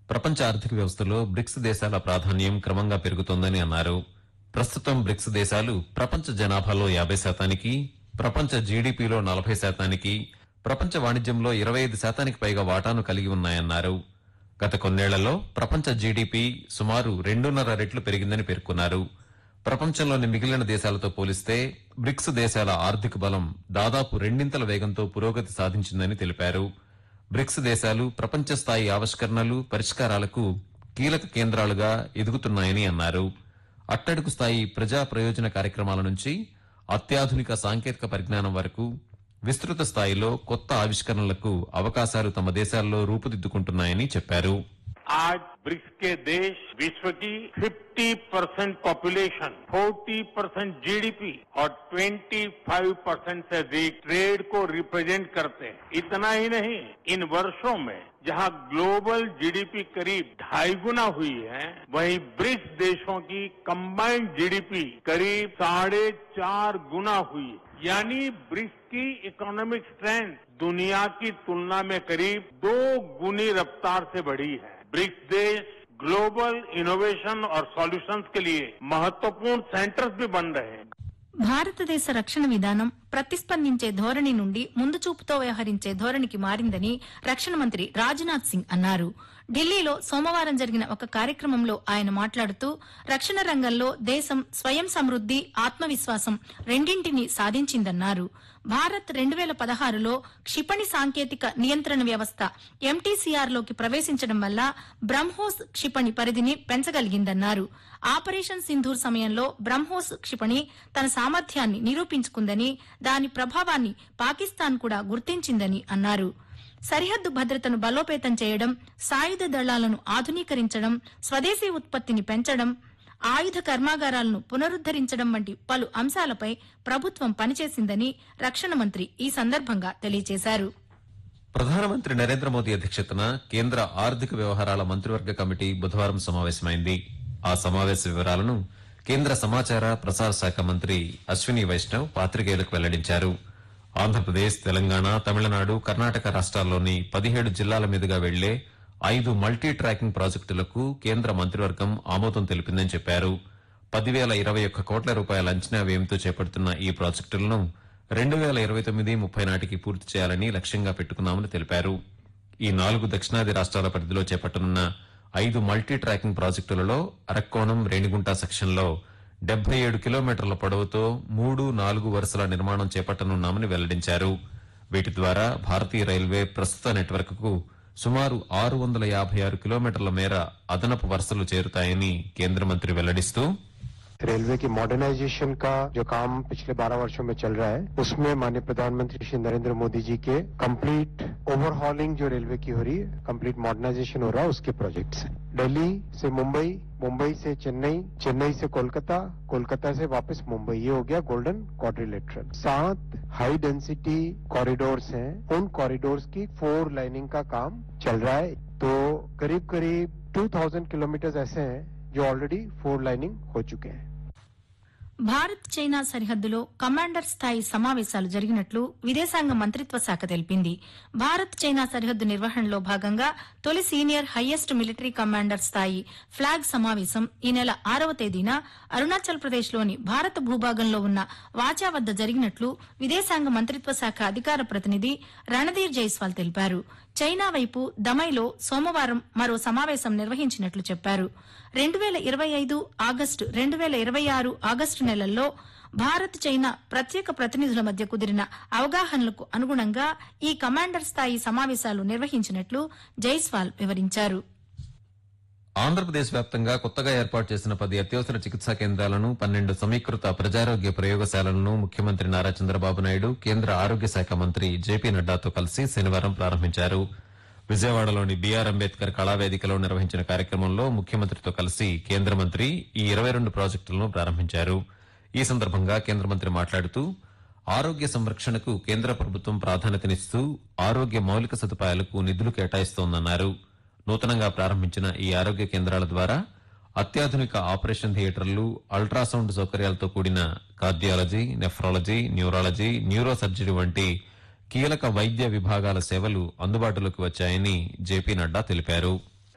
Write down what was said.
ప్రపంచ ఆర్థిక వ్యవస్థలో బ్రిక్స్ దేశాల ప్రాధాన్యం క్రమంగా పెరుగుతోందని అన్నారు ప్రస్తుతం బ్రిక్స్ దేశాలు ప్రపంచ జనాభాలో యాభై శాతానికి ప్రపంచ జీడీపీలో నలభై శాతానికి ప్రపంచ వాణిజ్యంలో ఇరవై ఐదు శాతానికి పైగా వాటాను కలిగి ఉన్నాయన్నారు గత కొన్నేళ్లలో ప్రపంచ జీడీపీ సుమారు రెండున్నర రెట్లు పెరిగిందని పేర్కొన్నారు ప్రపంచంలోని మిగిలిన దేశాలతో పోలిస్తే బ్రిక్స్ దేశాల ఆర్థిక బలం దాదాపు రెండింతల వేగంతో పురోగతి సాధించిందని తెలిపారు బ్రిక్స్ దేశాలు ప్రపంచ స్థాయి ఆవిష్కరణలు పరిష్కారాలకు కీలక కేంద్రాలుగా ఎదుగుతున్నాయని అన్నారు అట్టడుగు స్థాయి ప్రజా ప్రయోజన కార్యక్రమాల నుంచి అత్యాధునిక సాంకేతిక పరిజ్ఞానం వరకు విస్తృత స్థాయిలో కొత్త ఆవిష్కరణలకు అవకాశాలు తమ దేశాల్లో రూపుదిద్దుకుంటున్నాయని చెప్పారు आज ब्रिक्स के देश विश्व की 50 परसेंट पॉपुलेशन 40 परसेंट जीडीपी और 25 परसेंट से अधिक ट्रेड को रिप्रेजेंट करते हैं इतना ही नहीं इन वर्षों में जहां ग्लोबल जीडीपी करीब ढाई गुना हुई है वहीं ब्रिक्स देशों की कंबाइंड जीडीपी करीब साढ़े चार गुना हुई यानी ब्रिक्स की इकोनॉमिक स्ट्रेंथ दुनिया की तुलना में करीब दो गुनी रफ्तार से बढ़ी है ब्रिक्स देश ग्लोबल इनोवेशन और सॉल्यूशंस के लिए महत्वपूर्ण सेंटर्स भी बन रहे हैं భారతదేశ రక్షణ విధానం ప్రతిస్పందించే ధోరణి నుండి ముందు చూపుతో వ్యవహరించే ధోరణికి మారిందని రక్షణ మంత్రి రాజ్నాథ్ సింగ్ అన్నారు ఢిల్లీలో సోమవారం జరిగిన ఒక కార్యక్రమంలో ఆయన మాట్లాడుతూ రక్షణ రంగంలో దేశం స్వయం సమృద్ది ఆత్మవిశ్వాసం రెండింటినీ సాధించిందన్నారు భారత్ రెండు వేల పదహారులో క్షిపణి సాంకేతిక నియంత్రణ వ్యవస్థ ఎంటీసీఆర్ లోకి ప్రవేశించడం వల్ల బ్రహ్మోస్ క్షిపణి పరిధిని పెంచగలిగిందన్నారు ఆపరేషన్ సింధూర్ సమయంలో బ్రహ్మోస్ క్షిపణి తన సామర్థ్యాన్ని నిరూపించుకుందని దాని ప్రభావాన్ని పాకిస్తాన్ కూడా గుర్తించిందని అన్నారు సరిహద్దు భద్రతను బలోపేతం చేయడం సాయుధ దళాలను ఆధునీకరించడం స్వదేశీ ఉత్పత్తిని పెంచడం ఆయుధ కర్మాగారాలను పునరుద్దరించడం వంటి పలు అంశాలపై ప్రభుత్వం పనిచేసిందని రక్షణ మంత్రి ఈ సందర్భంగా తెలియజేశారు ప్రధానమంత్రి నరేంద్ర మోదీ అధ్యక్షతన కేంద్ర ఆర్థిక వ్యవహారాల మంత్రివర్గ కమిటీ బుధవారం సమావేశమైంది ఆ సమావేశ వివరాలను కేంద్ర సమాచార ప్రసార శాఖ మంత్రి అశ్విని వైష్ణవ్ పాత్రికేయులకు వెల్లడించారు ఆంధ్రప్రదేశ్ తెలంగాణ తమిళనాడు కర్ణాటక రాష్ట్రాల్లోని పదిహేడు జిల్లాల మీదుగా వెళ్లే ఐదు మల్టీ ట్రాకింగ్ ప్రాజెక్టులకు కేంద్ర మంత్రివర్గం ఆమోదం తెలిపిందని చెప్పారు పదివేల ఇరవై ఒక్క కోట్ల రూపాయల అంచనా వ్యయంతో చేపడుతున్న ఈ ప్రాజెక్టులను రెండు వేల ఇరవై తొమ్మిది ముప్పై నాటికి పూర్తి చేయాలని లక్ష్యంగా పెట్టుకున్నామని తెలిపారు ఈ నాలుగు దక్షిణాది రాష్ట్రాల పరిధిలో చేపట్టనున్న ఐదు మల్టీ ట్రాకింగ్ ప్రాజెక్టులలో అరక్కోణం రేణిగుంట సెక్షన్లో డెబ్బై ఏడు కిలోమీటర్ల పొడవుతో మూడు నాలుగు వరుసల నిర్మాణం చేపట్టనున్నామని వెల్లడించారు వీటి ద్వారా భారతీయ రైల్వే ప్రస్తుత నెట్వర్క్కు సుమారు ఆరు వందల యాభై ఆరు కిలోమీటర్ల మేర అదనపు వరుసలు చేరుతాయని కేంద్ర మంత్రి వెల్లడిస్తూ रेलवे की मॉडर्नाइजेशन का जो काम पिछले 12 वर्षों में चल रहा है उसमें माननीय प्रधानमंत्री श्री नरेंद्र मोदी जी के कंप्लीट ओवरहॉलिंग जो रेलवे की हो रही है कंप्लीट मॉडर्नाइजेशन हो रहा है उसके प्रोजेक्ट्स हैं दिल्ली से मुंबई मुंबई से चेन्नई चेन्नई से कोलकाता कोलकाता से वापस मुंबई ये हो गया गोल्डन क्वाड्रिलेटरल सात हाई डेंसिटी कॉरिडोर्स हैं उन कॉरिडोर्स की फोर लाइनिंग का काम चल रहा है तो करीब करीब 2000 किलोमीटर ऐसे हैं जो ऑलरेडी फोर लाइनिंग हो चुके हैं భారత్ చైనా సరిహద్దులో కమాండర్ స్థాయి సమావేశాలు జరిగినట్లు విదేశాంగ మంత్రిత్వ శాఖ తెలిపింది భారత్ చైనా సరిహద్దు నిర్వహణలో భాగంగా తొలి సీనియర్ హయ్యెస్ట్ మిలిటరీ కమాండర్ స్థాయి ఫ్లాగ్ సమావేశం ఈ నెల ఆరవ తేదీన అరుణాచల్ ప్రదేశ్లోని భారత భూభాగంలో ఉన్న వాచా వద్ద జరిగినట్లు విదేశాంగ మంత్రిత్వ శాఖ అధికార ప్రతినిధి రణధీర్ జైస్వాల్ తెలిపారు చైనా వైపు దమైలో సోమవారం మరో సమావేశం నిర్వహించినట్లు చెప్పారు రెండు వేల ఇరవై ఐదు ఆగస్టు రెండు వేల ఇరవై ఆరు ఆగస్టు నెలల్లో భారత్ చైనా ప్రత్యేక ప్రతినిధుల మధ్య కుదిరిన అవగాహనలకు అనుగుణంగా ఈ కమాండర్ స్థాయి సమావేశాలు నిర్వహించినట్లు జైస్వాల్ వివరించారు ఆంధ్రప్రదేశ్ వ్యాప్తంగా కొత్తగా ఏర్పాటు చేసిన పది అత్యవసర చికిత్సా కేంద్రాలను పన్నెండు సమీకృత ప్రజారోగ్య ప్రయోగశాలలను ముఖ్యమంత్రి నారా చంద్రబాబు నాయుడు కేంద్ర ఆరోగ్య శాఖ మంత్రి జేపీ నడ్డాతో కలిసి శనివారం ప్రారంభించారు విజయవాడలోని బీఆర్ అంబేద్కర్ కళావేదికలో నిర్వహించిన కార్యక్రమంలో ముఖ్యమంత్రితో కలిసి కేంద్ర మంత్రి ఈ ఇరవై రెండు ప్రాజెక్టులను ప్రారంభించారు ఈ సందర్భంగా కేంద్ర మంత్రి మాట్లాడుతూ ఆరోగ్య సంరక్షణకు కేంద్ర ప్రభుత్వం ప్రాధాన్యతనిస్తూ ఆరోగ్య మౌలిక సదుపాయాలకు నిధులు కేటాయిస్తోందన్నారు నూతనంగా ప్రారంభించిన ఈ ఆరోగ్య కేంద్రాల ద్వారా అత్యాధునిక ఆపరేషన్ థియేటర్లు అల్ట్రాసౌండ్ సౌకర్యాలతో కూడిన cardiology nephrology neurology neurosurgery వంటి కీలక వైద్య విభాగాల సేవలు అందుబాటులోకి వచ్చాయని జేపీ నడ్డా తెలిపారు